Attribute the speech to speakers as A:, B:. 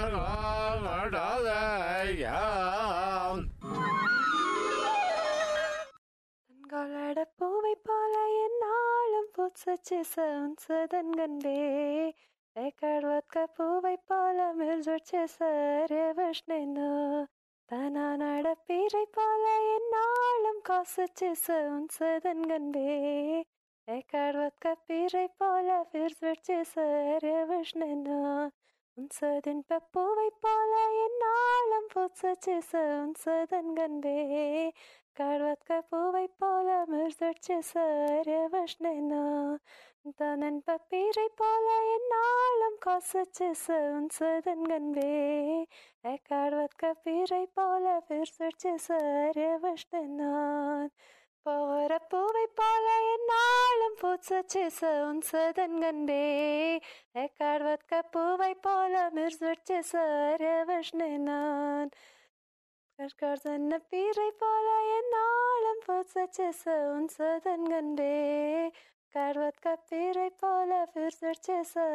A: தன்காலட பூவை போல என்னாலும் பூச்சச்சு சதன்கண்டே ஏக்காடுவத்க பூவை போல மிர்ஜொச்சே சரே விஷ்ணு தனானட பீரை போல என்னாலும் காசச்சு சதன்கண்டே ஏக்காடுவத்க பீரை போல விர்ஜொச்சே சரே விஷ்ணு உன்சதின் பூவை போல என்னாலும் பூச்சச்சு சதன்கண்டே காடுவத்க பூவை போல மிர்ஜொச்சே சரே விஷ்ணு தனன் பப்பீரை போல என்னாலும் காசச்சு சதன்கண்டே ஏக்காடுவத்க பீரை போல விர்ஜொச்சே சரே விஷ்ணு போகிற பூவை போல என்னாலும் பூச்சச்சு சதன்கண்டே ஏக்காடுவத்க பூவை போல மிர்ஜொச்சே சரே விஷ்ணு கர்கர்தன்ன பீரை போல என்னாலும் பூச்சச்சு சதன்கண்டே காடுவத்க பீரை போல விர்ஜொச்சே